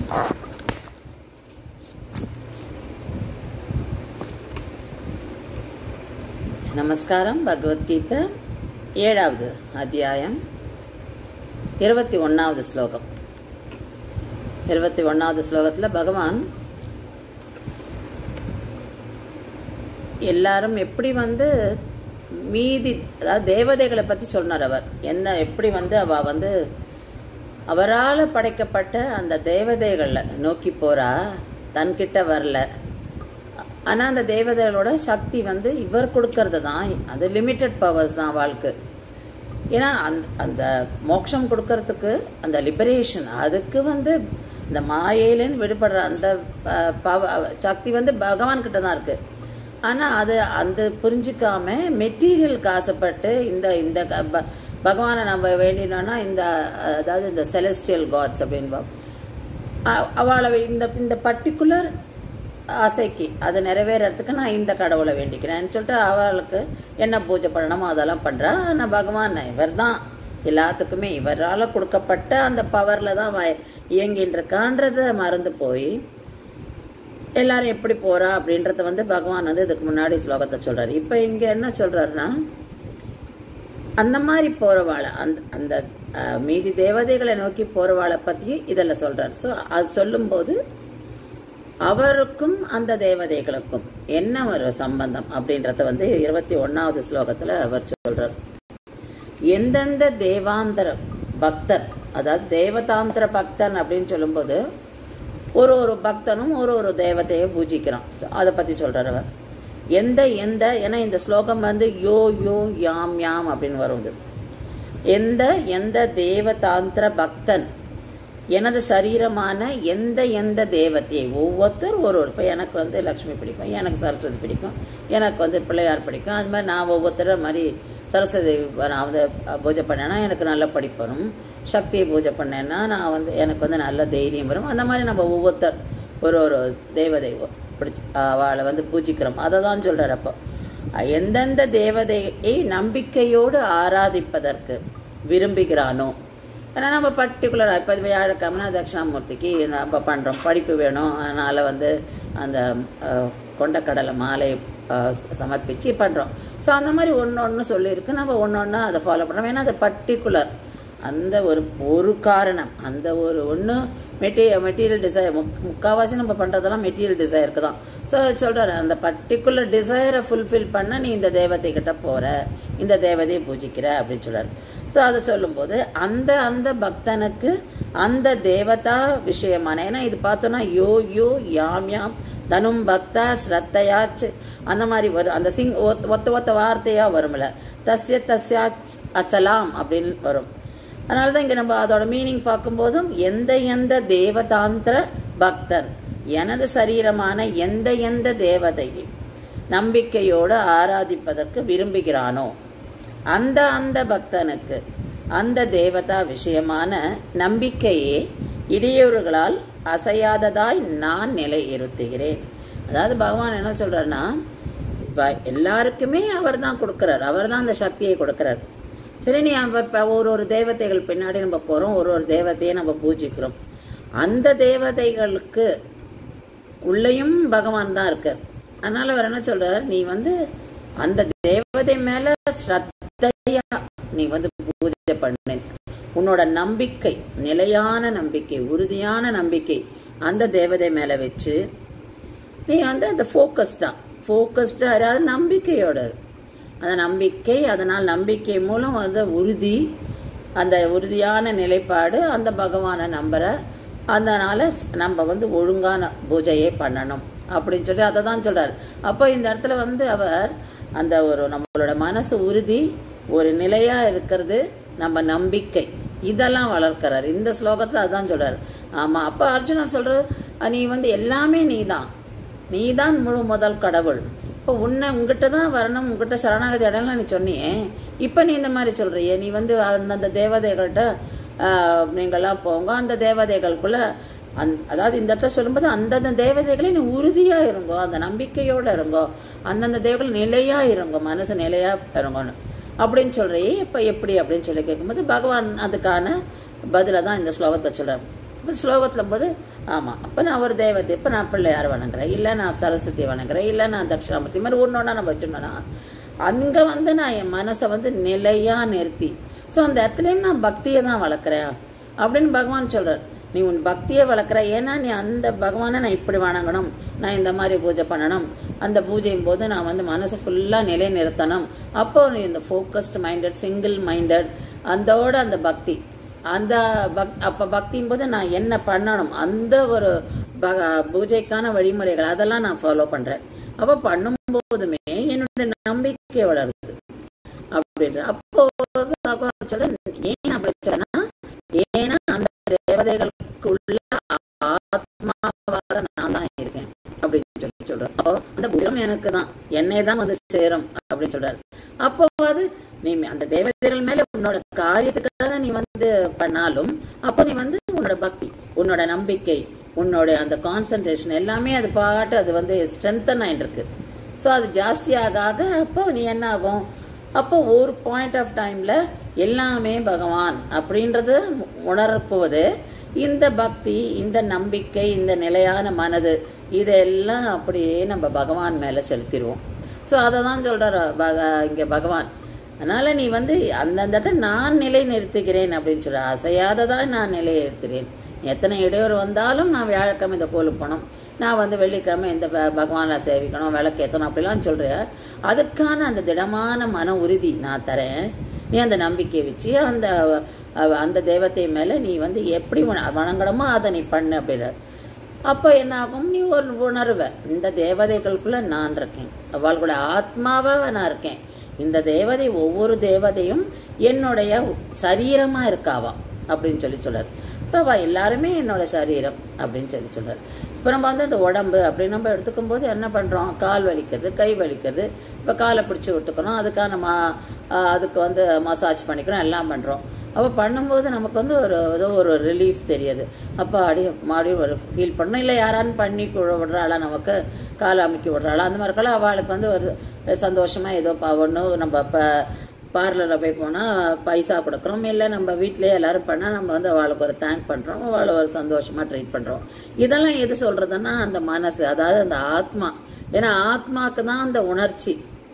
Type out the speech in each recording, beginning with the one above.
நமஸ்காரம் பகவத்கீதை ஏழாவது அத்தியாயம் இருபத்தி ஒன்றாவது ஸ்லோகம் இருபத்தி ஒன்றாவது ஸ்லோகத்தில் பகவான் எல்லாரும் எப்படி வந்து மீதி அதாவது தேவதைகளை பற்றி சொன்னார் அவர் என்ன எப்படி வந்து அவ வந்து அவரால் படைக்கப்பட்ட அந்த தேவதைகளை நோக்கி போறா தன்கிட்ட வரல ஆனால் அந்த தேவதைகளோட சக்தி வந்து இவர் கொடுக்கறது தான் அது லிமிட்டட் பவர்ஸ் தான் வாழ்க்கை ஏன்னா அந்த அந்த மோட்சம் கொடுக்கறதுக்கு அந்த லிபரேஷன் அதுக்கு வந்து இந்த மாயையிலேருந்து விடுபடுற அந்த ப- பவ சக்தி வந்து பகவான் கிட்ட தான் இருக்கு ஆனால் அது அந்த புரிஞ்சிக்காம மெட்டீரியலுக்கு ஆசைப்பட்டு இந்த இந்த க- ப- பகவானை நம்ம வேண்டினோன்னா இந்த அதாவது இந்த செலஸ்டியல் காட்ஸ் அப்படின்போம் அ- அவளை இந்த இந்த பர்டிகுலர் ஆசைக்கு அது நிறைவேறறதுக்கு நான் இந்த கடவுளை வேண்டிக்கிறேன்னு சொல்லிட்டு அவளுக்கு என்ன பூஜை பண்ணணுமோ அதெல்லாம் பண்ணுறா ஆனால் பகவான் இவர் தான் எல்லாத்துக்குமே இவரால் கொடுக்கப்பட்ட அந்த பவரில் தான் வ- இயங்கின்னு இருக்கான்றத மறந்து போய் எல்லாரும் எப்படி போறா அப்படின்றத வந்து பகவான் வந்து இதுக்கு முன்னாடி ஸ்லோகத்தை சொல்றாரு இப்போ இங்க என்ன சொல்றாருன்னா அந்த மாதிரி போறவாளை அந்த அந்த அஹ், மீதி தேவதைகளை நோக்கி போறவாளை பத்தி இதில் சொல்றாரு ஸோ அது சொல்லும்போது அவருக்கும் அந்த தேவதைகளுக்கும் என்ன ஒரு சம்பந்தம் அப்படின்றத வந்து இருபத்தி ஒன்னாவது ஸ்லோகத்துல அவர் சொல்றார் எந்தெந்த தேவாந்தர பக்தர் அதாவது தேவதாந்திர பக்தன் அப்படின்னு சொல்லும்போது ஒரு ஒரு பக்தனும் ஒரு ஒரு தேவதையை பூஜிக்கிறான் அதை பத்தி சொல்றார் அவர் எந்த எந்த ஏன்னா இந்த ஸ்லோகம் வந்து யோ யோ யாம் யாம் அப்படின்னு வருது எந்த எந்த தேவதாந்திர பக்தன் எனது சரீரமான எந்த எந்த தேவதையை ஒவ்வொருத்தர் ஒரு ஒரு இப்போ எனக்கு வந்து லக்ஷ்மி பிடிக்கும் எனக்கு சரஸ்வதி பிடிக்கும் எனக்கு வந்து பிள்ளையார் பிடிக்கும் அது மாதிரி நான் ஒவ்வொருத்தர மாதிரி சரஸ்வதி நான் வந்து பூஜை பண்ணேன்னா எனக்கு நல்ல படிப்பு வரும் சக்தியை பூஜை பண்ணேன்னா நான் வந்து எனக்கு வந்து நல்ல தைரியம் வரும் அந்த மாதிரி நம்ம ஒவ்வொருத்தர் ஒரு ஒரு தேவதை பிடிச்சி அவளை வந்து பூஜிக்கிறோம் அதை தான் சொல்கிறார் அப்போ எந்தெந்த தேவதையை நம்பிக்கையோடு ஆராதிப்பதற்கு விரும்புகிறானோ ஏன்னா நம்ம பர்டிகுலராக இப்போ வியாழக்கிழமைனா தட்சிணாமூர்த்திக்கு நம்ம பண்ணுறோம் படிப்பு வேணும் அதனால் வந்து அந்த அஹ், கொண்டக்கடலை மாலை அஹ், சமர்ப்பிச்சு பண்ணுறோம் ஸோ அந்த மாதிரி ஒன்று ஒன்று சொல்லியிருக்கு நம்ம ஒன்று ஒன்றா அதை ஃபாலோ பண்ணுறோம் ஏன்னா அது பர்டிகுலர் அந்த ஒரு ஒரு காரணம் அந்த ஒரு ஒன்று மெட்டீ மெட்டீரியல் டிசைர் முக் முக்கால்வாசி நம்ம பண்ணுறதெல்லாம் மெட்டீரியல் டிசைருக்கு தான் ஸோ சொல்கிறாரு அந்த பர்டிகுலர் டிசைரை ஃபுல்ஃபில் பண்ண நீ இந்த தேவதை கிட்ட போகிற இந்த தேவதையை பூஜிக்கிற அப்படின்னு சொல்கிறாரு ஸோ அதை சொல்லும்போது அந்த அந்த பக்தனுக்கு அந்த தேவதா விஷயமான ஏன்னா இது பார்த்தோன்னா யோ யோ யாம் யாம் தனும் பக்தா ஸ்ரத்தையாச் அந்த மாதிரி வரும் அந்த சிங் ஒத்த ஒத்த ஒத்த வார்த்தையாக வரும்ல தஸ்ய தஸ்யாச் அச்சலாம் அப்படின்னு வரும் அதனால தான் இங்கே நம்ம அதோட மீனிங் பார்க்கும்போதும் எந்த எந்த தேவதாந்திர பக்தன் எனது சரீரமான எந்த எந்த தேவதையை நம்பிக்கையோடு ஆராதிப்பதற்கு விரும்புகிறானோ அந்த அந்த பக்தனுக்கு அந்த தேவதா விஷயமான நம்பிக்கையே இடையூறுகளால் அசையாததாய் நான் நிலை இருத்துகிறேன் அதாவது பகவான் என்ன சொல்றாருன்னா இப்ப எல்லாருக்குமே அவர் தான் கொடுக்கிறார் அவர் தான் அந்த சக்தியை கொடுக்கிறார் சரி நீ அவ- இப்ப ஒரு ஒரு தேவதைகள் பின்னாடி நம்ம போறோம் ஒரு ஒரு தேவதையை நம்ம பூஜிக்கிறோம் அந்த தேவதைகளுக்கு உள்ளேயும் பகவான் தான் இருக்கார் அதனால அவர் என்ன சொல்றார் நீ வந்து அந்த தேவதை மேல ஸ்ரத்தையா நீ வந்து பூஜை பண்ணு உன்னோட நம்பிக்கை நிலையான நம்பிக்கை உறுதியான நம்பிக்கை அந்த தேவதை மேல வச்சு நீ வந்து அந்த ஃபோக்கஸ்டா ஃபோக்கஸ்டா அதாவது நம்பிக்கையோட இரு. அந்த நம்பிக்கை அதனால் நம்பிக்கை மூலம் வந்து உறுதி அந்த உறுதியான நிலைப்பாடு அந்த பகவானை நம்புற அதனால நம்ம வந்து ஒழுங்கான பூஜையை பண்ணணும் அப்படின்னு சொல்லி அதை தான் சொல்றாரு அப்போ இந்த இடத்துல வந்து அவர் அந்த ஒரு நம்மளோட மனசு உறுதி ஒரு நிலையா இருக்கிறது நம்ம நம்பிக்கை இதெல்லாம் வளர்க்கிறார் இந்த ஸ்லோகத்துல அதான் சொல்றாரு ஆமா அப்ப அர்ஜுனன் சொல்றாரு "அஹ் நீ வந்து எல்லாமே நீதான் நீதான் முழு முதல் கடவுள் இப்போ உன்னை உங்ககிட்ட தான் வரணும் உங்ககிட்ட சரணாகதி அடையலாம் நீ சொன்னியே இப்போ நீ இந்த மாதிரி சொல்றியே நீ வந்து அந்தந்த தேவதைகள்கிட்ட ஆஹ், நீங்கெல்லாம் போங்க அந்த தேவதைகளுக்குள்ள அந் அதாவது இந்த இடத்துல சொல்லும்போது அந்தந்த தேவதைகளே நீ உறுதியா இருங்கோ அந்த நம்பிக்கையோட இருங்கோ அந்தந்த தேவர்கள் நிலையா இருங்கோ மனசு நிலையா இருங்கோன்னு அப்படின்னு சொல்றியே இப்போ எப்படி அப்படின்னு சொல்லி கேட்கும்போது பகவான் அதுக்கான பதிலை தான் இந்த ஸ்லோகத்தை சொல்றார் இப்போ ஸ்லோகத்தில் போது ஆமாம் அப்போ நான் ஒரு தெய்வத்தை இப்போ நான் பிள்ளையார் வணங்குறேன் இல்லை நான் சரஸ்வதி வணங்குறேன் இல்லை நான் தட்சிணாமூர்த்தி மாதிரி ஒன்று ஒன்றா நம்ம வச்சுருந்தோன்னா அங்கே வந்து நான் என் மனசை வந்து நிலையாக நிறுத்தி ஸோ அந்த இடத்துலையும் நான் பக்தியை தான் வளர்க்குறேன் அப்படின்னு பகவான் சொல்கிறார் நீ உன் பக்தியை வளர்க்குற ஏன்னா நீ அந்த பகவானை நான் இப்படி வணங்கணும் நான் இந்த மாதிரி பூஜை பண்ணணும் அந்த பூஜையும் போது நான் வந்து மனசு ஃபுல்லாக நிலை நிறுத்தணும் அப்போ நீ இந்த ஃபோக்கஸ்டு மைண்டட் சிங்கிள் மைண்டட் அந்தோட அந்த பக்தி அந்த பக் அப்போ பக்தியும் போது நான் என்ன பண்ணணும் அந்த ஒரு ப பூஜைக்கான வழிமுறைகள் அதெல்லாம் நான் ஃபாலோ பண்ணுறேன் அப்போ பண்ணும்போதுமே என்னுடைய நம்பிக்கை வளருது அப்படின்ற அப்போ பகவான் சொல்ற ஏன் அப்படி சொல்றேன்னா ஏன்னா அந்த தேவதைகளுக்குள்ள ஆத்மாவாக நான் தான் இருக்கேன் அப்படின்னு சொல்லி சொல்றாரு அப்போ அந்த புலம் எனக்கு தான் என்னை தான் வந்து சேரும் அப்படின்னு சொல்றாரு அப்போ அது நீ அந்த தேவதைகள் மேல உன்னோட காரியத்துக்காக நீ வந்து பண்ணாலும் அப்போ நீ வந்து உன்னோட பக்தி உன்னோட நம்பிக்கை உன்னோட அந்த கான்சன்ட்ரேஷன் எல்லாமே அது பாட்டு அது வந்து ஸ்ட்ரென்தன் ஆயிட்டு இருக்கு ஸோ அது ஜாஸ்தி ஆக ஆக அப்போ நீ என்ன ஆகும் அப்போ ஒரு பாயிண்ட் ஆஃப் டைம்ல எல்லாமே பகவான் அப்படின்றது உணரப்போது இந்த பக்தி இந்த நம்பிக்கை இந்த நிலையான மனது இதெல்லாம் அப்படியே நம்ம பகவான் மேல செலுத்திடுவோம் ஸோ அதை தான் சொல்றார் பக இங்க பகவான் அதனால நீ வந்து அந்தந்த நான் நிலை நிறுத்துகிறேன் அப்படின்னு சொல்ற அசையாததான் நான் நிலையை நிறுத்துகிறேன் எத்தனை இடையூறு வந்தாலும் நான் வியாழக்கிழமை இந்த கோலுக்கு போகணும் நான் வந்து வெள்ளிக்கிழமை இந்த ப- பகவானை சேவிக்கணும் விளக்கு ஏற்றணும் அப்படிலாம் சொல்கிறேன் அதுக்கான அந்த திடமான மன உறுதி நான் தரேன் நீ அந்த நம்பிக்கை வச்சு அந்த அஹ், அந்த தெய்வத்தை மேலே நீ வந்து எப்படி உண- வணங்கணுமோ அதை நீ பண்ணு அப்படின்றார் அப்போ என்ன ஆகும் நீ ஒரு உணர்வ இந்த தேவதைகளுக்குள்ள நான் இருக்கேன் அவளுடைய ஆத்மாவா நான் இருக்கேன் இந்த தேவதை ஒவ்வொரு தேவதையும் என்னுடைய சரீரமா இருக்காவா அப்படின்னு சொல்லி சொல்றாரு ஸோ அவள் எல்லாருமே என்னோட சரீரம் அப்படின்னு சொல்லி சொல்றாரு இப்போ நம்ம வந்து இந்த உடம்பு அப்படின்னு நம்ம எடுத்துக்கும் போது என்ன பண்ணுறோம் கால் வலிக்கிறது கை வலிக்கிறது இப்போ காலை பிடிச்சி விட்டுக்கணும் அதுக்கான மா ஆஹ் அதுக்கு வந்து மசாஜ் பண்ணிக்கிறோம் எல்லாம் பண்ணுறோம் அப்போ பண்ணும்போது நமக்கு வந்து ஒரு ஏதோ ஒரு ரிலீஃப் தெரியுது அப்போ அடி மாடி ஒரு ஃபீல் பண்ணணும் இல்லை யாரான்னு பண்ணி கு- விடுறாளா நமக்கு காலை அமுக்கி விடுறாளா அந்த மாதிரி இருக்கலாம் அவளுக்கு வந்து ஒரு சந்தோஷமா ஏதோ ஒன்றும் நம்ம இப்போ பார்லரில் போய் போனால் பைசா கொடுக்குறோம் இல்லை நம்ம வீட்டிலேயே எல்லாரும் பண்ணால் நம்ம வந்து அவளுக்கு ஒரு தேங்க் பண்ணுறோம் அவளை ஒரு சந்தோஷமாக ட்ரீட் பண்ணுறோம் இதெல்லாம் எது சொல்கிறதுன்னா அந்த மனசு அதாவது அந்த ஆத்மா ஏன்னா ஆத்மாக்கு தான் அந்த உணர்ச்சி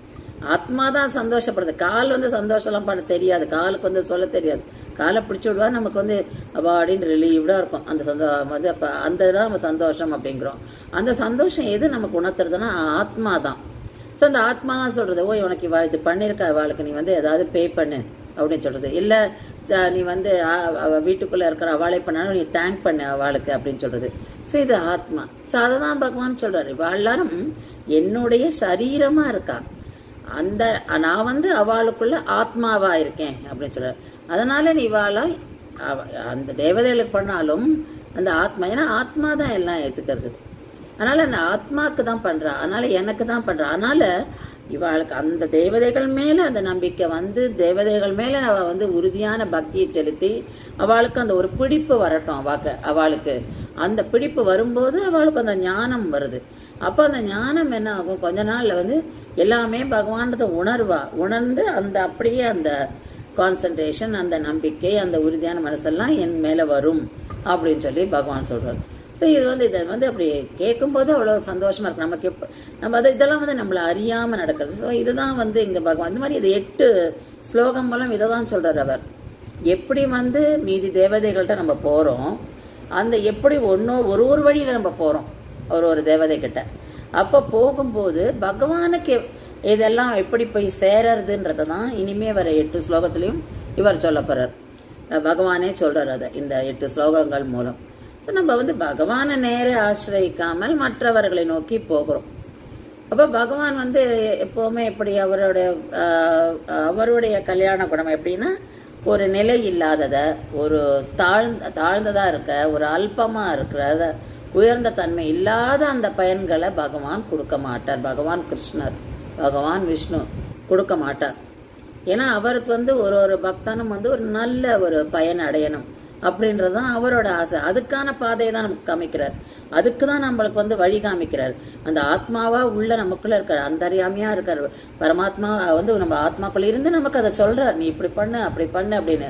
ஆத்மா தான் சந்தோஷப்படுது கால் வந்து சந்தோஷம்லாம் பண்ண தெரியாது காலுக்கு வந்து சொல்ல தெரியாது காலை பிடிச்சி விடுவா நமக்கு வந்து அப்பாடின்னு ரிலீவ்டாக இருக்கும் அந்த சந்தோ வந்து அப்போ அந்த தான் நம்ம சந்தோஷம் அப்படிங்கிறோம் அந்த சந்தோஷம் எது நமக்கு உணர்த்துறதுன்னா ஆத்மா தான் ஸோ அந்த ஆத்மா தான் சொல்றது ஓ உனக்கு இவ இது பண்ணியிருக்கா அவளுக்கு நீ வந்து ஏதாவது பே பண்ணு அப்படின்னு சொல்றது இல்லை நீ வந்து ஆ, அவ வீட்டுக்குள்ள இருக்கிற அவளை பண்ணாலும் நீ தேங்க் பண்ணு அவளுக்கு அப்படின்னு சொல்றது ஸோ இது ஆத்மா ஸோ அதை தான் பகவான் சொல்றாரு இவ எல்லாரும் என்னுடைய சரீரமா இருக்கா அந்த நான் வந்து அவளுக்குள்ள ஆத்மாவா இருக்கேன் அப்படின்னு சொல்றாரு அதனால நீ இவாளா அவ- அந்த தேவதைகளுக்கு பண்ணாலும் அந்த ஆத்மா ஏன்னா ஆத்மா தான் எல்லாம் ஏத்துக்கிறது அதனால அந்த ஆத்மாக்கு தான் பண்றா அதனால எனக்கு தான் பண்றா அதனால இவளுக்கு அந்த தேவதைகள் மேல அந்த நம்பிக்கை வந்து தேவதைகள் மேல அவ வந்து உறுதியான பக்தியை செலுத்தி அவளுக்கு அந்த ஒரு பிடிப்பு வரட்டும் அவாக்கு அவளுக்கு அந்த பிடிப்பு வரும்போது அவளுக்கு அந்த ஞானம் வருது அப்போ அந்த ஞானம் என்ன ஆகும் கொஞ்ச நாள்ல வந்து எல்லாமே பகவான்றத உணர்வா உணர்ந்து அந்த அப்படியே அந்த கான்சன்ட்ரேஷன் அந்த நம்பிக்கை அந்த உறுதியான மனசெல்லாம் என் மேல வரும் அப்படின்னு சொல்லி பகவான் சொல்றாரு ஸோ இது வந்து இதை வந்து அப்படி கேட்கும்போது அவ்வளோ சந்தோஷமா இருக்கு நமக்கு எப்ப நம்ம அது இதெல்லாம் வந்து நம்மளை அறியாம நடக்கிறது ஸோ இதுதான் வந்து இங்க பகவான் இந்த மாதிரி இது எட்டு ஸ்லோகம் மூலம் இதை தான் சொல்றாரு அவர் எப்படி வந்து மீதி தேவதைகள்கிட்ட நம்ம போறோம் அந்த எப்படி ஒன்னோ ஒரு ஒரு வழியில நம்ம போறோம் ஒரு ஒரு தேவதை கிட்ட அப்ப போகும்போது பகவானுக்கு எப்- இதெல்லாம் எப்படி போய் சேரறதுன்றதை தான் இனிமே வர எட்டு ஸ்லோகத்திலையும் இவர் சொல்ல போறார் அஹ் பகவானே சொல்றார் அதை இந்த எட்டு ஸ்லோகங்கள் மூலம் ஸோ நம்ம வந்து பகவானை நேர ஆசிரயிக்காமல் மற்றவர்களை நோக்கி போகிறோம் அப்ப பகவான் வந்து எப்பவுமே எப்படி அவருடைய ஆஹ், அவருடைய கல்யாண குணம் எப்படின்னா ஒரு நிலை இல்லாதத ஒரு தாழ்ந்த தாழ்ந்ததா இருக்க ஒரு அல்பமா இருக்கிறத உயர்ந்த தன்மை இல்லாத அந்த பயன்களை பகவான் கொடுக்க மாட்டார் பகவான் கிருஷ்ணர் பகவான் விஷ்ணு கொடுக்க மாட்டார் ஏன்னா அவருக்கு வந்து ஒரு ஒரு பக்தனும் வந்து ஒரு நல்ல ஒரு பயன் அடையணும் அப்படின்றது தான் அவரோட ஆசை அதுக்கான பாதையை தான் நமக்கு காமிக்கிறார் அதுக்கு தான் நம்மளுக்கு வந்து வழி காமிக்கிறார் அந்த ஆத்மாவா உள்ள நமக்குள்ள இருக்கார் அந்தரியாமையா இருக்கார் பரமாத்மா வந்து நம்ம ஆத்மாக்குள்ள இருந்து நமக்கு அதை சொல்றார் நீ இப்படி பண்ணு அப்படி பண்ணு அப்படின்னு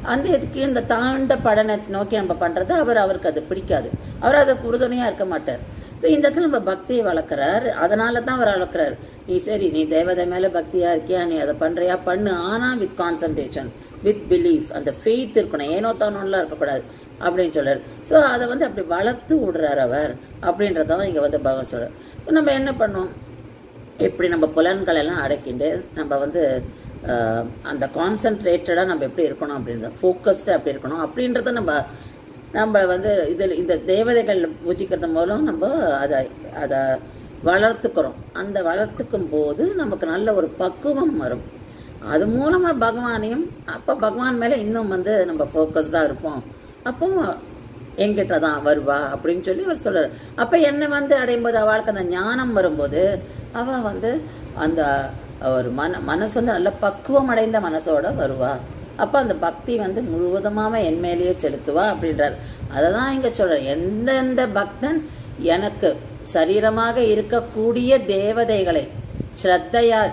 அந்த இதுக்கு இந்த தாண்ட படனை நோக்கி நம்ம பண்ணுறது அவர் அவருக்கு அது பிடிக்காது அவர் அதை உறுதுணையாக இருக்க மாட்டார் ஸோ இந்த இடத்துல நம்ம பக்தியை வளர்க்குறார் அதனால தான் அவர் வளர்க்குறாரு நீ சரி நீ தேவதை மேலே பக்தியாக இருக்கியா நீ அதை பண்ணுறியா பண்ணு ஆனால் வித் கான்சன்ட்ரேஷன் வித் பிலீஃப் அந்த ஃபெய்த் இருக்கணும் ஏனோ தானோலாம் இருக்கக்கூடாது அப்படின்னு சொல்றாரு ஸோ அதை வந்து அப்படி வளர்த்து விடுறார் அவர் அப்படின்றதான் இங்கே வந்து பகவான் சொல்றார் ஸோ நம்ம என்ன பண்ணோம் எப்படி நம்ம புலன்கள் எல்லாம் அடக்கிண்டு நம்ம வந்து ஆஹ், அந்த கான்சன்ட்ரேட்டடாக நம்ம எப்படி இருக்கணும் அப்படின்றது ஃபோக்கஸ்டாக எப்படி இருக்கணும் அப்படின்றத நம்ம நம்ம வந்து இதில் இந்த தேவதைகள் பூஜிக்கிறது மூலம் நம்ம அதை அதை வளர்த்துக்கிறோம் அந்த வளர்த்துக்கும் போது நமக்கு நல்ல ஒரு பக்குவம் வரும் அது மூலமா பகவானையும் அப்ப பகவான் மேல இன்னும் வந்து நம்ம ஃபோக்கஸ்டா இருப்போம் அப்போ எங்கிட்ட தான் வருவா அப்படின்னு சொல்லி அவர் சொல்றாரு அப்ப என்னை வந்து அடையும் போது அவளுக்கு அந்த ஞானம் வரும்போது அவ வந்து அந்த ஒரு மன மனசு வந்து நல்ல பக்குவம் அடைந்த மனசோட வருவா அப்ப அந்த பக்தி வந்து முழுவதுமாக என் மேலேயே செலுத்துவா அப்படின்றார் அதை தான் இங்க சொல்றேன் எந்தெந்த பக்தன் எனக்கு சரீரமாக இருக்கக்கூடிய தேவதைகளை ஸ்ரத்தையா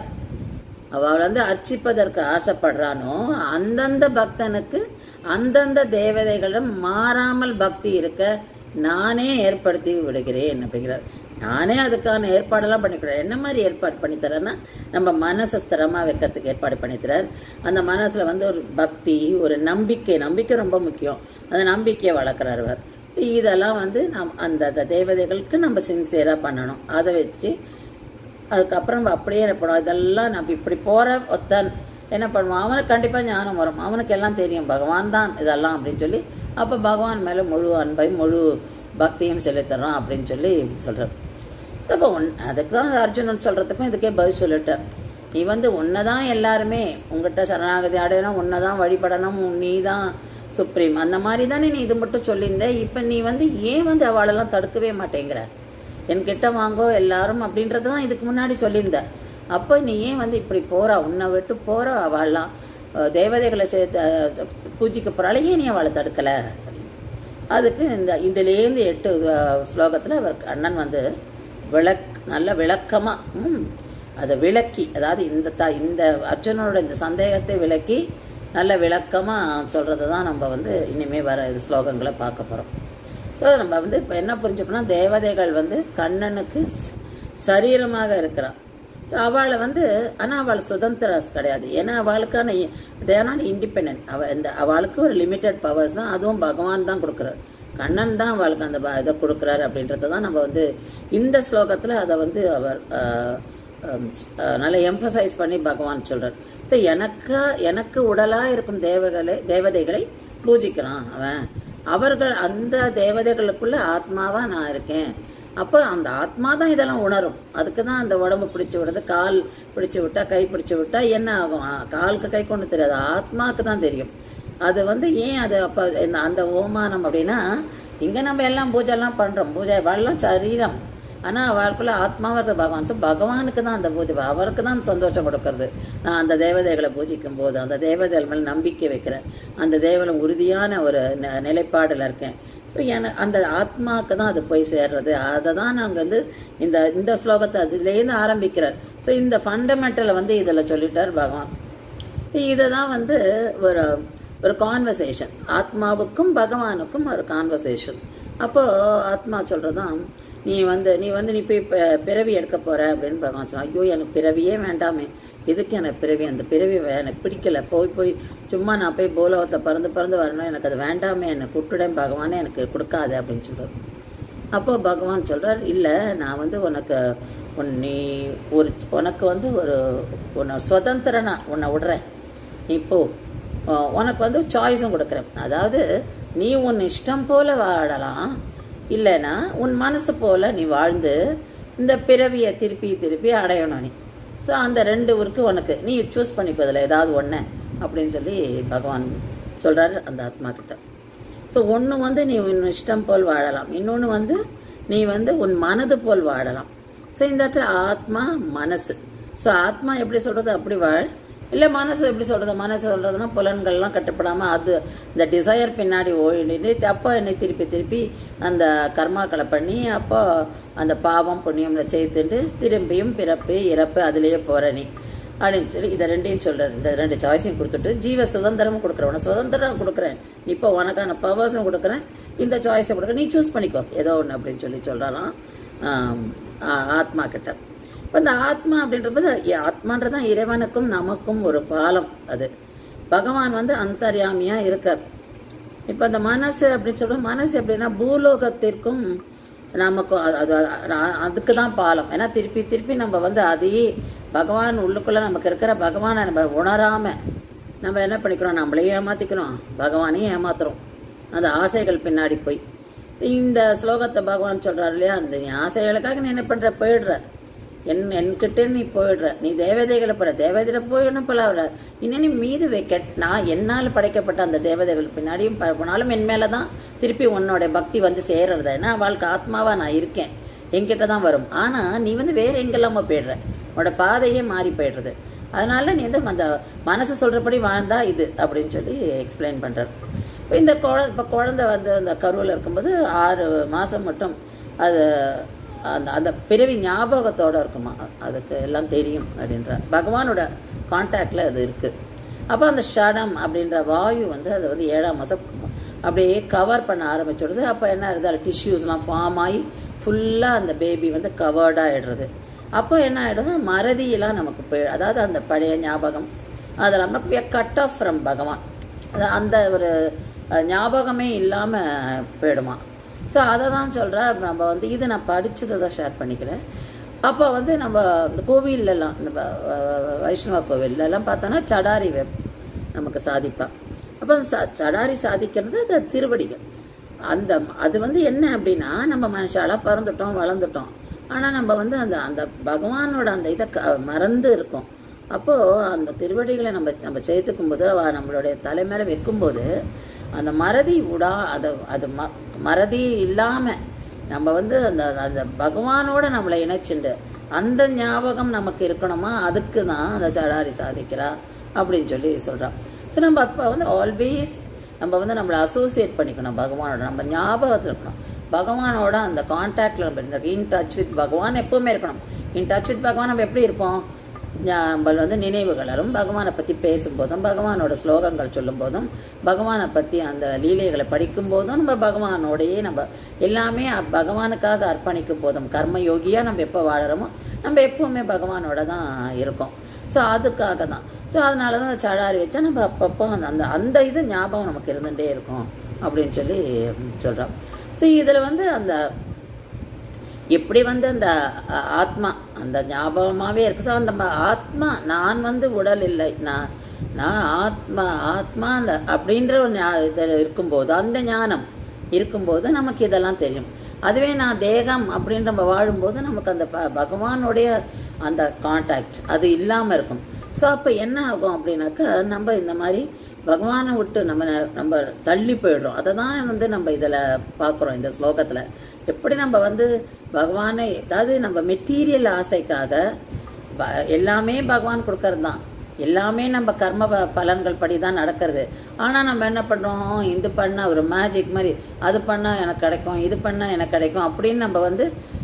அவள் வந்து அர்ச்சிப்பதற்கு ஆசைப்படுறானோ அந்தந்த பக்தனுக்கு அந்தந்த தேவதைகளிடம் மாறாமல் பக்தி இருக்க நானே ஏற்படுத்தி விடுகிறேன் அப்படிங்கிறார் நானே அதுக்கான ஏற்பாடெல்லாம் பண்ணிக்கிறேன் என்ன மாதிரி ஏற்பாடு பண்ணித்தரேன்னா நம்ம மனசை ஸ்திரமா வைக்கிறதுக்கு ஏற்பாடு பண்ணித்தரார் அந்த மனசுல வந்து ஒரு பக்தி ஒரு நம்பிக்கை நம்பிக்கை ரொம்ப முக்கியம் அந்த நம்பிக்கையை வளர்க்குறார் அவர் இதெல்லாம் வந்து நம் அந்த அந்த தேவதைகளுக்கு நம்ம சின்சியரா பண்ணணும் அதை வச்சு அதுக்கப்புறம் நம்ம அப்படியே என்ன பண்ணுவோம் இதெல்லாம் நம்ம இப்படி போற ஒத்தன் என்ன பண்ணுவான் அவனுக்கு கண்டிப்பா ஞானம் வரும் அவனுக்கு எல்லாம் தெரியும் பகவான் தான் இதெல்லாம் அப்படின்னு சொல்லி அப்ப பகவான் மேல முழு அன்பையும் முழு பக்தியும் செலுத்துறான் அப்படின்னு சொல்லி சொல்றார் அப்போ ஒன் அதுக்கு தான் அர்ஜுனன் சொல்றதுக்கும் இதுக்கே பதில் சொல்லிட்டேன் நீ வந்து உன்னைதான் எல்லாருமே உங்ககிட்ட சரணாகதி அடையணும் உன்னை தான் வழிபடணும் நீ தான் சுப்ரீம் அந்த மாதிரி தானே நீ இது மட்டும் சொல்லியிருந்த இப்போ நீ வந்து ஏன் வந்து அவளெல்லாம் தடுக்கவே மாட்டேங்கிற என்கிட்ட வாங்கோ எல்லாரும் அப்படின்றது தான் இதுக்கு முன்னாடி சொல்லியிருந்த அப்போ நீ ஏன் வந்து இப்படி போறா உன்னை விட்டு போற அவள்லாம் அஹ், தேவதைகளை சேர்த்து அஹ், பூஜிக்க போறாள் ஏன் நீ அவளை தடுக்கலை அதுக்கு இந்த இதுலேருந்து எட்டு அஹ், ஸ்லோகத்துல அவர் அண்ணன் வந்து விளக் நல்ல விளக்கமா ம், அதை விளக்கி அதாவது இந்த த இந்த அர்ஜுனனோட இந்த சந்தேகத்தை விளக்கி நல்ல விளக்கமா சொல்றதை தான் நம்ம வந்து இனிமே வர இது ஸ்லோகங்களை பார்க்க போறோம் ஸோ நம்ம வந்து இப்போ என்ன புரிஞ்சுக்கணும் தேவதைகள் வந்து கண்ணனுக்கு ஸ்- சரீரமாக இருக்கிறான் ஸோ அவளை வந்து ஆனால் அவள் சுதந்திரஸ் கிடையாது ஏன்னா அவளுக்கான தேனான இண்டிபெண்ட் அவ இந்த அவளுக்கு ஒரு லிமிட்டட் பவர்ஸ் தான் அதுவும் பகவான் தான் கொடுக்குறாரு கண்ணன் தான் அவளுக்கு அந்த ப- இதை கொடுக்குறாரு அப்படின்றத தான் நம்ம வந்து இந்த ஸ்லோகத்தில் அதை வந்து அவர் ஆஹ், ஹம், ஆஹ், நல்லா எம்பசைஸ் பண்ணி பகவான் சொல்றார் ஸோ எனக்கு எனக்கு உடலா இருக்கும் தேவகளை தேவதைகளை பூஜிக்கிறான் அவன் அவர்கள் அந்த தேவதைகளுக்குள்ள ஆத்மாவா நான் இருக்கேன் அப்போ அந்த ஆத்மா தான் இதெல்லாம் உணரும் அதுக்கு தான் அந்த உடம்பு பிடிச்சு விடுறது கால் பிடிச்சு விட்டா கை பிடிச்சு விட்டா என்ன ஆகும் ஆ, காலுக்கு கை கொண்டு தெரியாது ஆத்மாக்கு தான் தெரியும் அது வந்து ஏன் அது அப்போ இந்த அந்த ஓமானம் அப்படின்னா இங்க நம்ம எல்லாம் பூஜை எல்லாம் பண்றோம் பூஜை எல்லாம் சரீரம் ஆனா அவளுக்குள்ள ஆத்மாவா இருக்க பகவான் So, பகவானுக்கு தான் அந்த பூஜை அவருக்கு தான் சந்தோஷம் கொடுக்கறது நான் அந்த தேவதைகளை பூஜிக்கும் போது அந்த தேவதைகள் மேல நம்பிக்கை வைக்கிறேன் அந்த தேவதை உறுதியான ஒரு ந- நிலைப்பாடுல இருக்கேன் ஸோ என அந்த ஆத்மாவுக்கு தான் அது போய் சேர்றது அதை தான் நாங்கள் வந்து இந்த இந்த ஸ்லோகத்தை அதுலேருந்து ஆரம்பிக்கிறார் ஸோ இந்த ஃபண்டமெண்டலை வந்து இதில் சொல்லிட்டார் பகவான் இதை தான் வந்து ஒரு ஒரு கான்வர்சேஷன் ஆத்மாவுக்கும் பகவானுக்கும் ஒரு கான்வர்சேஷன் அப்போ ஆத்மா சொல்றதான் நீ வந்து நீ வந்து நீ போய் ப- பிறவி எடுக்க போற அப்படின்னு பகவான் சொன்னா ஐயோ எனக்கு பிறவியே வேண்டாமே எதுக்கு எனக்கு பிறவி அந்த பிறவி வே- எனக்கு பிடிக்கல போய் போய் சும்மா நான் போய் பூலோகத்தில் பறந்து பறந்து வரணும் எனக்கு அது வேண்டாமே என்னை கூட்டுடன் பகவானே எனக்கு கொடுக்காது அப்படின்னு சொல்றாரு அப்போ பகவான் சொல்றார் இல்லை நான் வந்து உனக்கு உன் நீ ஒரு உனக்கு வந்து ஒரு உன்னை சுதந்திரனா உன்னை விடுறேன் நீ போ அஹ் உனக்கு வந்து சாய்ஸும் கொடுக்குறேன் அதாவது நீ உன் இஷ்டம் போல வாழலாம் இல்லைன்னா உன் மனசு போல நீ வாழ்ந்து இந்த பிறவியை திருப்பி திருப்பி அடையணும் நீ ஸோ அந்த ரெண்டு இருக்கு உனக்கு நீ சூஸ் பண்ணிக்கோ அதில் ஏதாவது ஒன்று அப்படின்னு சொல்லி பகவான் சொல்றாரு அந்த ஆத்மா கிட்ட ஸோ ஒன்று வந்து நீ உன் இஷ்டம் போல் வாழலாம் இன்னொன்று வந்து நீ வந்து உன் மனது போல் வாழலாம் ஸோ இந்த இடத்துல ஆத்மா மனசு ஸோ ஆத்மா எப்படி சொல்றது அப்படி வாழ் இல்லை மனசு எப்படி சொல்றது மனசு சொல்றதுன்னா புலன்கள்லாம் கட்டுப்படாம அது இந்த டிசையர் பின்னாடி ஓடிட்டு அப்போ என்னை திருப்பி திருப்பி அந்த கர்மாக்களை பண்ணி அப்போ அந்த பாவம் புண்ணியம்ல செய்துட்டு திரும்பியும் பிறப்பு இறப்பு அதுலேயே போற நீ அப்படின்னு சொல்லி இதை ரெண்டையும் சொல்றாரு இந்த ரெண்டு சாய்ஸையும் கொடுத்துட்டு ஜீவ சுதந்திரமும் கொடுக்குறேன் உனக்கு சுதந்திரம் கொடுக்குறேன் இப்போ உனக்கான பவர்ஸும் கொடுக்குறேன் இந்த சாய்ஸை கொடுக்குறேன் நீ சூஸ் பண்ணிக்கோ ஏதோ ஒன்று அப்படின்னு சொல்லி சொல்றாராம் ஆம், ஆ- ஆத்மா கிட்ட இப்போ இந்த ஆத்மா அப்படின்றப்ப ஆத்மான்றதான் இறைவனுக்கும் நமக்கும் ஒரு பாலம் அது பகவான் வந்து அந்தர்யாமியா இருக்கார் இப்போ அந்த மனசு அப்படின்னு சொல்ற மனசு எப்படின்னா பூலோகத்திற்கும் நமக்கும் அது அது அது- அதுக்கு தான் பாலம் ஏன்னா திருப்பி திருப்பி நம்ம வந்து அதையே பகவான் உள்ளுக்குள்ள நமக்கு இருக்கிற பகவானை நம்ம உணராம நம்ம என்ன பண்ணிக்கிறோம் நம்மளையும் ஏமாத்திக்கிறோம் பகவானையும் ஏமாத்துறோம் அந்த ஆசைகள் பின்னாடி போய் இந்த ஸ்லோகத்தை பகவான் சொல்றாரு இல்லையா அந்த நீ ஆசைகளுக்காக நீ என்ன பண்ற போயிடுற என் என்கிட்ட நீ போயிடுற நீ தேவதைகளை பட தேவதையில போய் ஒன்றும் பலாவில இன்னும் நீ மீது வைக்க நான் என்னால் படைக்கப்பட்ட அந்த தேவதைகள் பின்னாடியும் ப- போனாலும் என் மேல தான் திருப்பி உன்னோட பக்தி வந்து சேர்றது ஏன்னா அவளுக்கு ஆத்மாவா நான் இருக்கேன் என்கிட்ட தான் வரும் ஆனா நீ வந்து வேற எங்கெல்லாமோ போயிடுற உன்னோட பாதையே மாறி போயிடுறது அதனால நீ வந்து அந்த மனசு சொல்றபடி வாழ்ந்தா இது அப்படின்னு சொல்லி எக்ஸ்பிளைன் பண்றாரு இப்போ இந்த குழந்தை இப்போ குழந்தை வந்து அந்த கருவில் இருக்கும்போது ஆறு மாதம் மட்டும் அது அந்த அந்த பிறவி ஞாபகத்தோட இருக்குமா அதுக்கு எல்லாம் தெரியும் அப்படின்ற பகவானோட கான்டாக்டில் அது இருக்குது அப்போ அந்த ஷடம் அப்படின்ற வாயு வந்து அதை வந்து ஏழாம் மாதம் அப்படியே கவர் பண்ண ஆரம்பிச்சிடுது அப்போ என்ன ஆகுது அதில் டிஷ்யூஸ்லாம் ஃபார்ம் ஆகி ஃபுல்லாக அந்த பேபி வந்து கவர்டாக ஆயிடுறது அப்போ என்ன ஆகிடும் மறதியெல்லாம் நமக்கு போய் அதாவது அந்த பழைய ஞாபகம் அதெல்லாம் கட் ஆஃப் ஃப்ரம் பகவான் அது அந்த ஒரு அஹ், ஞாபகமே இல்லாமல் போயிடுமா ஸோ அதை தான் சொல்கிறேன் நம்ம வந்து இது நான் படிச்சதை தான் ஷேர் பண்ணிக்கிறேன் அப்போ வந்து நம்ம இந்த கோவில்லலாம் இந்த வ- வ- வைஷ்ணவ கோவில்லலாம் பார்த்தோன்னா சடாரி வெப் நமக்கு சாதிப்பா அப்போ அந்த ச- சடாரி சாதிக்கிறது அது திருவடிகள் அந்த அது வந்து என்ன அப்படின்னா நம்ம மனுஷாலாக பிறந்துட்டோம் வளர்ந்துட்டோம் ஆனால் நம்ம வந்து அந்த அந்த பகவானோட அந்த இதை க மறந்து இருக்கோம் அப்போது அந்த திருவடிகளை நம்ம நம்ம சேர்த்துக்கும் போது அவ நம்மளுடைய தலை மேலே வைக்கும்போது அந்த மறதி உடா அதை அது ம மறதி இல்லாமல் நம்ம வந்து அந்த அந்த பகவானோட நம்மளை இணைச்சுண்டு அந்த ஞாபகம் நமக்கு இருக்கணுமா அதுக்கு தான் அந்த சடாரி சாதிக்கிறா அப்படின்னு சொல்லி சொல்கிறான் ஸோ நம்ம அப்போ வந்து ஆல்வேஸ் நம்ம வந்து நம்மளை அசோசியேட் பண்ணிக்கணும் பகவானோட நம்ம ஞாபகத்தில் இருக்கணும் பகவானோட அந்த கான்டாக்டில் நம்ம இருந்த இன் டச் வித் பகவான் எப்பவுமே இருக்கணும் இன் டச் வித் பகவான் நம்ம எப்படி இருப்போம் நம்ம வந்து நினைவுகளரும் பகவானை பற்றி பேசும்போதும் பகவானோட ஸ்லோகங்கள் சொல்லும்போதும் பகவானை பற்றி அந்த லீலைகளை படிக்கும் போதும் நம்ம பகவானோடையே நம்ம எல்லாமே அ- பகவானுக்காக அர்ப்பணிக்கும் போதும் கர்ம யோகியாக நம்ம எப்போ வாழறோமோ நம்ம எப்பவுமே பகவானோட தான் இருக்கோம் ஸோ அதுக்காக தான் ஸோ அதனால தான் அந்த சடாரி வச்சா நம்ம அப்பப்போ அந்த அந்த அந்த இது ஞாபகம் நமக்கு இருந்துகிட்டே இருக்கும் அப்படின்னு சொல்லி சொல்கிறோம் ஸோ இதில் வந்து அந்த எப்படி வந்து அந்த அ, ஆத்மா அந்த ஞாபகமாகவே இருக்குது அந்த ம- ஆத்மா நான் வந்து உடல் இல்லை நான் நான் ஆத்மா ஆத்மா அந்த அப்படின்ற ஒரு ஞா- இது இருக்கும்போது அந்த ஞானம் இருக்கும்போது நமக்கு இதெல்லாம் தெரியும் அதுவே நான் தேகம் அப்படின்னு நம்ம வாழும்போது நமக்கு அந்த ப பகவானுடைய அந்த கான்டாக்ட் அது இல்லாமல் இருக்கும் ஸோ அப்போ என்ன ஆகும் அப்படின்னாக்கா நம்ம இந்த மாதிரி பகவானை விட்டு நம்ம ந- நம்ம தள்ளி போயிடுறோம் அதை தான் வந்து நம்ம இதில் பார்க்குறோம் இந்த ஸ்லோகத்தில் எப்படி நம்ம வந்து பகவானை அதாவது நம்ம மெட்டீரியல் ஆசைக்காக ப- எல்லாமே பகவான் கொடுக்கறது தான் எல்லாமே நம்ம கர்ம ப- பலன்கள் படி தான் நடக்கிறது ஆனால் நம்ம என்ன பண்ணுறோம் இது பண்ணால் ஒரு மேஜிக் மாதிரி அது பண்ணால் எனக்கு கிடைக்கும் இது பண்ணால் எனக்கு கிடைக்கும் அப்படின்னு நம்ம வந்து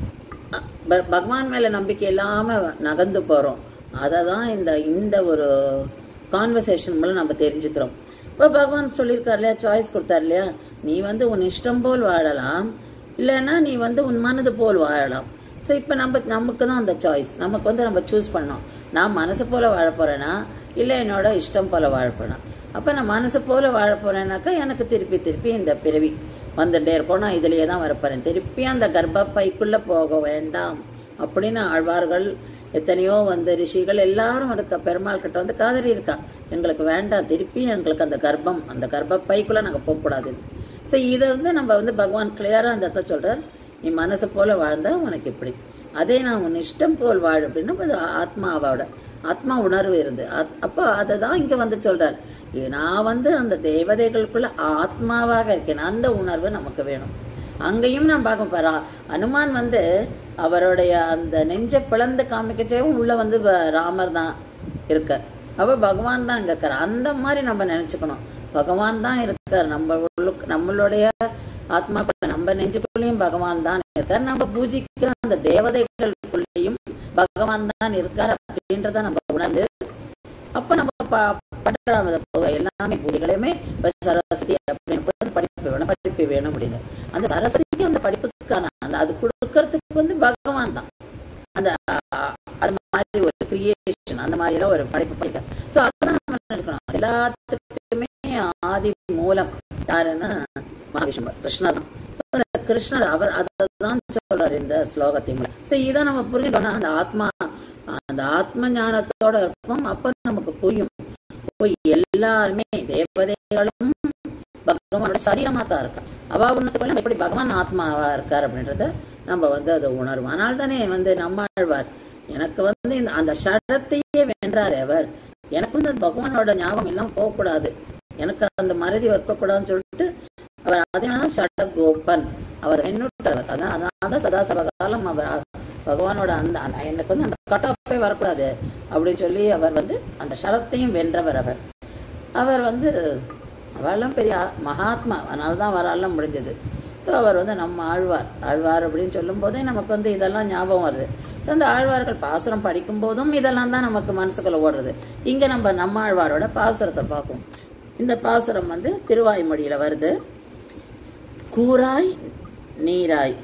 அ- ப- பகவான் மேல நம்பிக்கை இல்லாம நகர்ந்து போறோம் அதை தான் இந்த இந்த ஒரு கான்வர்சேஷன் மூலம் நம்ம தெரிஞ்சுக்கிறோம் இப்போ பகவான் சொல்லியிருக்கார் இல்லையா சாய்ஸ் கொடுத்தார் இல்லையா நீ வந்து உன் இஷ்டம் போல் வாழலாம் இல்லைன்னா நீ வந்து உன் மனது போல் வாழலாம் ஸோ இப்போ நம்ம நமக்கு தான் அந்த சாய்ஸ் நமக்கு வந்து நம்ம சூஸ் பண்ணோம் நான் மனசு போல வாழ போறேனா இல்லை என்னோட இஷ்டம் போல வாழ போறேனா அப்போ நான் மனசு போல வாழ போறேனாக்கா எனக்கு திருப்பி திருப்பி இந்த பிறவி வந்துட்டே இருக்கும் நான் இதுலயே தான் வரப்போறேன் திருப்பி அந்த கர்ப்பப்பைக்குள்ள போக வேண்டாம் அப்படின்னு ஆழ்வார்கள் எத்தனையோ வந்து ரிஷிகள் எல்லாரும் இருக்க பெருமாள் கிட்ட வந்து காதறி இருக்கா எங்களுக்கு வேண்டாம் திருப்பி எங்களுக்கு அந்த கர்ப்பம் அந்த கர்ப்பப்பைக்குள்ள நாங்க போகக்கூடாது ஸோ இதை வந்து நம்ம வந்து பகவான் கிளியரா அந்த இடத்த சொல்றார் நீ மனசு போல வாழ்ந்தா உனக்கு இப்படி அதே நான் உன் இஷ்டம் போல் வாழ் அப்படின்னா அது ஆத்மாவோட ஆத்மா உணர்வு இருந்து அத்- அப்போ அதை தான் இங்க வந்து சொல்றார் இ- நான் வந்து அந்த தேவதைகளுக்குள்ள ஆத்மாவாக இருக்கேன் அந்த உணர்வு நமக்கு வேணும் அங்கேயும் நான் பார்க்க போறா அனுமான் வந்து அவருடைய அந்த நெஞ்ச பிளந்து காமிக்கச்சேவும் உள்ள வந்து வ- ராமர் தான் இருக்கார் அப்ப பகவான் தான் இங்க இருக்கார் அந்த மாதிரி நம்ம நினைச்சுக்கணும் பகவான் தான் இருக்கார் நம்ம உள்ளுக்கு நம்மளுடைய ஆத்மா நம்ம நெஞ்சுக்குள்ளேயும் பகவான் தான் இருக்கார் நம்ம பூஜிக்கிற அந்த தேவதைகளுக்குள்ளேயும் பகவான் தான் இருக்கார் அப்படின்றத நம்ம உணர்ந்து ப- பண்றாங்க அதை போ- எல்லாமே பூஜைகளையுமே இப்ப சரஸ்வதி அப்படின்னு போது படிப்பு வேணும் படிப்பு வேணும் அப்படின்னு அந்த சரஸ்வதிக்கு அந்த படிப்புக்கான அந்த அது கொடுக்கறதுக்கு வந்து பகவான் தான் அந்த அஹ், அது மாதிரி ஒரு கிரியேஷன் அந்த மாதிரி எல்லாம் ஒரு படைப்பு படிக்க ஸோ அதான் நம்ம நினைச்சுக்கணும் எல்லாத்துக்குமே ஆதி மூலம் யாருன்னா மகாவிஷ்ணு கிருஷ்ணர் தான் So, அந்த கிருஷ்ணர் அவர் அதை தான் சொல்றாரு இந்த ஸ்லோகத்தின் மூலம் ஸோ இதை நம்ம புரிஞ்சுட்டோம்னா அந்த ஆத்மா அந்த ஆத்ம ஞானத்தோட இருப்போம் அப்ப நமக்கு புரியும் இப்போ எல்லாருமே தேவதைகளும் பகவானோட சரீரமா தான் இருக்கா அவா உன்னத்துக்குள்ள எப்படி பகவான் ஆத்மாவா இருக்கார் அப்படின்றத நம்ம வந்து அதை உணர்வோம் அதனால தானே வந்து நம்மாழ்வார் எனக்கு வந்து இந்த அந்த ஷடத்தையே வென்றார் அவர் எனக்கு வந்து அந்த பகவானோட ஞாபகம் எல்லாம் போகக்கூடாது எனக்கு அந்த மறதி இருக்கக்கூடாதுன்னு சொல்லிட்டு அவர் அதனால சட கோபன் அவர் வெண்ணுட்டவர் அதான் அதனால தான் சதா சபகாலம் அவர் பகவானோட அந்த அந்த எனக்கு வந்து அந்த கட் ஆஃபே வரக்கூடாது அப்படின்னு சொல்லி அவர் வந்து அந்த ஷடத்தையும் வென்றவர் அவர் அவர் வந்து அவெல்லாம் பெரிய ஆ- மகாத்மா அதனால தான் அவரால் முடிஞ்சது ஸோ அவர் வந்து நம்ம ஆழ்வார் ஆழ்வார் அப்படின்னு சொல்லும் போதே நமக்கு வந்து இதெல்லாம் ஞாபகம் வருது ஸோ அந்த ஆழ்வார்கள் பாசுரம் படிக்கும் போதும் இதெல்லாம் தான் நமக்கு மனசுக்குள்ள ஓடுறது இங்கே நம்ம நம்ம ஆழ்வாரோட பாசுரத்தை பார்ப்போம் இந்த பாசுரம் வந்து திருவாய்மொழியில் வருது கூராய் நீராய்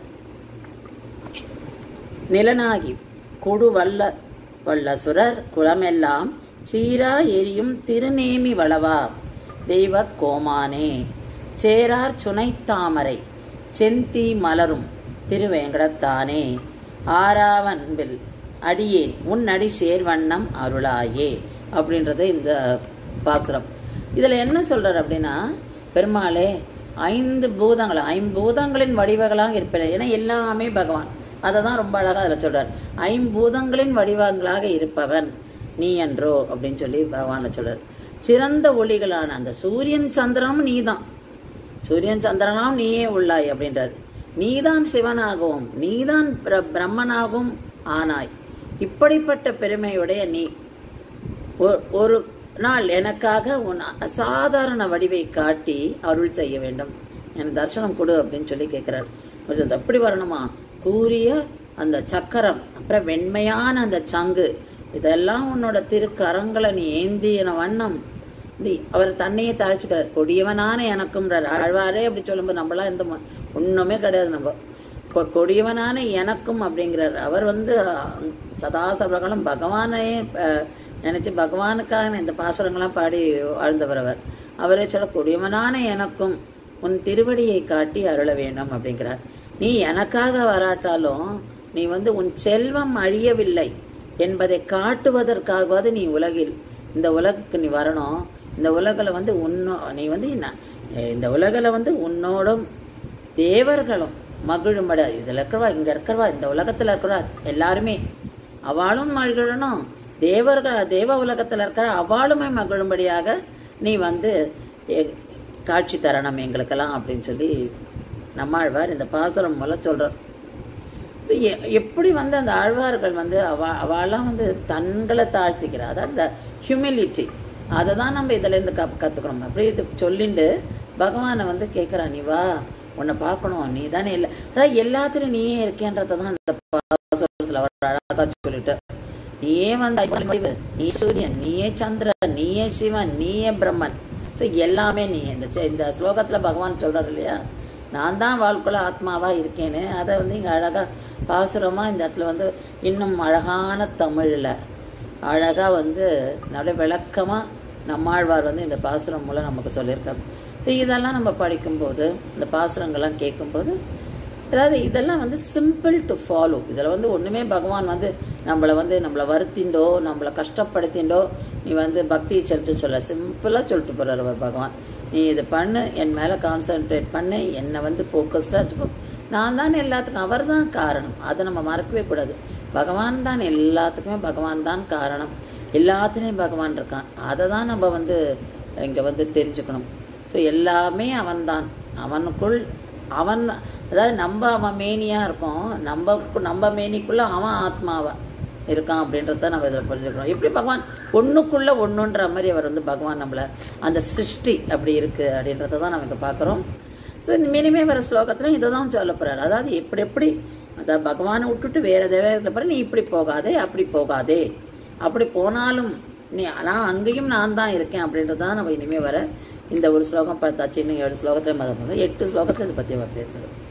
நிலனாகி கொடு வல்ல வல்லசுரர் குலமெல்லாம் சீரா எரியும் திருநேமி வளவா தெய்வ கோமானே சேரார் சுனைத்தாமரை செந்தி மலரும் திருவேங்கடத்தானே ஆறாவன்பில் அடியேன் உன் அடி சேர்வண்ணம் அருளாயே அப்படின்றது இந்த பாசுரம் இதில் என்ன சொல்றார் அப்படின்னா பெருமாளே ஐந்து பூதங்கள் ஐம்பூதங்களின் வடிவங்களாக இருப்பேன் ஏன்னா எல்லாமே பகவான் அதை தான் ரொம்ப அழகாக அதில் சொல்றார் ஐம்பூதங்களின் வடிவங்களாக இருப்பவன் நீ என்றோ அப்படின்னு சொல்லி பகவான் சொல்றார் சிறந்த ஒளிகளான அந்த சூரியன் சந்திரனும் நீதான் சூரியன் சந்திரனாம் நீயே உள்ளாய் அப்படின்றார் நீதான் சிவனாகவும் நீதான் பிர- பிரம்மனாகவும் ஆனாய் இப்படிப்பட்ட பெருமையுடைய நீ ஒ- ஒரு நாள் எனக்காக உன் அசாதாரண வடிவை காட்டி அருள் செய்ய வேண்டும் எனக்கு தரிசனம் கொடு அப்படின்னு சொல்லி கேட்கிறார் அவர் சொல்றார், அப்படி வரணுமா கூரிய அந்த சக்கரம் அப்புறம் வெண்மையான அந்த சங்கு இதெல்லாம் உன்னோட திருக்கரங்களை நீ ஏந்தின வண்ணம் நீ அவர் தன்னையே தாழ்ச்சிக்கிறார் கொடியவனான எனக்கும்ன்றார் ஆழ்வாரே அப்படி சொல்லும்போது நம்மளாம் எந்த ம- ஒண்ணுமே கிடையாது நம்ம கொ- கொடியவனான எனக்கும் அப்படிங்கிறார் அவர் வந்து அஹ், சதா சர்வகாலம் பகவானே அஹ், நினைச்சு பகவானுக்காக இந்த பாசுரங்கள்லாம் பாடி வாழ்ந்தவர் அவர் அவரே சொல்ல கொடியவனான எனக்கும் உன் திருவடியை காட்டி அருள வேண்டும் அப்படிங்கிறார் நீ எனக்காக வராட்டாலும் நீ வந்து உன் செல்வம் அழியவில்லை என்பதை காட்டுவதற்காகவாது நீ உலகில் இந்த உலகுக்கு நீ வரணும் இந்த உலகில் வந்து உன்னோ நீ வந்து என்ன- இந்த உலகில் வந்து உன்னோடும் தேவர்களும் மகிழும்பட இதில் இருக்கிறவா இங்கே இருக்கிறவா இந்த உலகத்தில் இருக்கிறவா எல்லாருமே அவளும் மகிழணும் தேவர்கள் தேவ உலகத்தில் இருக்கிற அவளுமே மகிழும்படியாக நீ வந்து எ- காட்சி தரணும் எங்களுக்கெல்லாம் அப்படின்னு சொல்லி நம்மாழ்வார் இந்த பாசுரம் மூலம் சொல்கிறார் இப்ப எ- எப்படி வந்து அந்த ஆழ்வார்கள் வந்து அவ அவெல்லாம் வந்து தங்களை தாழ்த்திக்கிறா அதாவது இந்த ஹியூமிலிட்டி அதை தான் நம்ம இதுல இருந்து க கற்றுக்கணும் அப்படி இது சொல்லிண்டு பகவானை வந்து கேட்குறா நீ வா உன்னை பார்க்கணும் நீ தானே இல்லை அதாவது எல்லாத்துலையும் நீயே இருக்கேன்றதை தான் இந்த பாசுரத்தில் அவர் அழகா சொல்லிட்டு நீயே வந்து ஐம்பது முடிவு நீ சூரியன் நீயே சந்திரன் நீயே சிவன் நீயே பிரம்மன் ஸோ எல்லாமே நீ இந்த செ- இந்த ஸ்லோகத்தில் பகவான் சொல்றாரு இல்லையா நான் தான் வாழ்க்கையில் ஆத்மாவா இருக்கேன்னு அதை வந்து இங்கே அழகா பாசுரமா இந்த இடத்துல வந்து இன்னும் அழகான தமிழில் அழகா வந்து நல்ல விளக்கமா நம்மாழ்வார் வந்து இந்த பாசுரம் மூலம் நமக்கு சொல்லியிருக்காரு ஸோ இதெல்லாம் நம்ம படிக்கும்போது இந்த பாசுரங்கள்லாம் கேட்கும்போது அதாவது இதெல்லாம் வந்து சிம்பிள் டு ஃபாலோ இதில் வந்து ஒன்றுமே பகவான் வந்து நம்மளை வந்து நம்மளை வருத்திண்டோ நம்மளை கஷ்டப்படுத்திண்டோ நீ வந்து பக்தி செலுத்து சொல்ல சிம்பிளாக சொல்லிட்டு போகிறார் அவர் பகவான் நீ இது பண்ணு என் மேலே கான்சென்ட்ரேட் பண்ணு என்னை வந்து ஃபோக்கஸ்டாக எடுத்துக்கோ நான் தான் எல்லாத்துக்கும் அவர் தான் காரணம் அதை நம்ம மறக்கவே கூடாது பகவான் தான் எல்லாத்துக்குமே பகவான் தான் காரணம் எல்லாத்துலேயும் பகவான் இருக்கான் அதை தான் நம்ம வந்து இங்கே வந்து தெரிஞ்சுக்கணும் ஸோ எல்லாமே அவன்தான் அவனுக்குள் அவன் அதாவது நம்ம அவன் மேனியாக இருக்கோம் நம்ம நம்ம மேனிக்குள்ள அவன் ஆத்மாவா இருக்கான் அப்படின்றத நம்ம இதில் புரிஞ்சுக்கிறோம் எப்படி பகவான் ஒன்றுக்குள்ள ஒன்றுன்ற மாதிரி அவர் வந்து பகவான் நம்மளை அந்த சிருஷ்டி அப்படி இருக்கு அப்படின்றத தான் நம்ம இங்கே பார்க்குறோம் ஸோ இந்த மினிமே வர ஸ்லோகத்தில் இதை தான் சொல்ல போகிறார் அதாவது எப்படி எப்படி அதாவது பகவானை விட்டுட்டு வேற தேவையில் பாரு நீ இப்படி போகாதே அப்படி போகாதே அப்படி போனாலும் நீ நான் அங்கேயும் நான் தான் இருக்கேன் அப்படின்றது தான் நம்ம இனிமேல் வர இந்த ஒரு ஸ்லோகம் பார்த்தாச்சு இன்னும் ஏழு ஸ்லோகத்தில் மதம் எட்டு ஸ்லோகத்தில் இதை பற்றி அவர் பேசுகிறோம்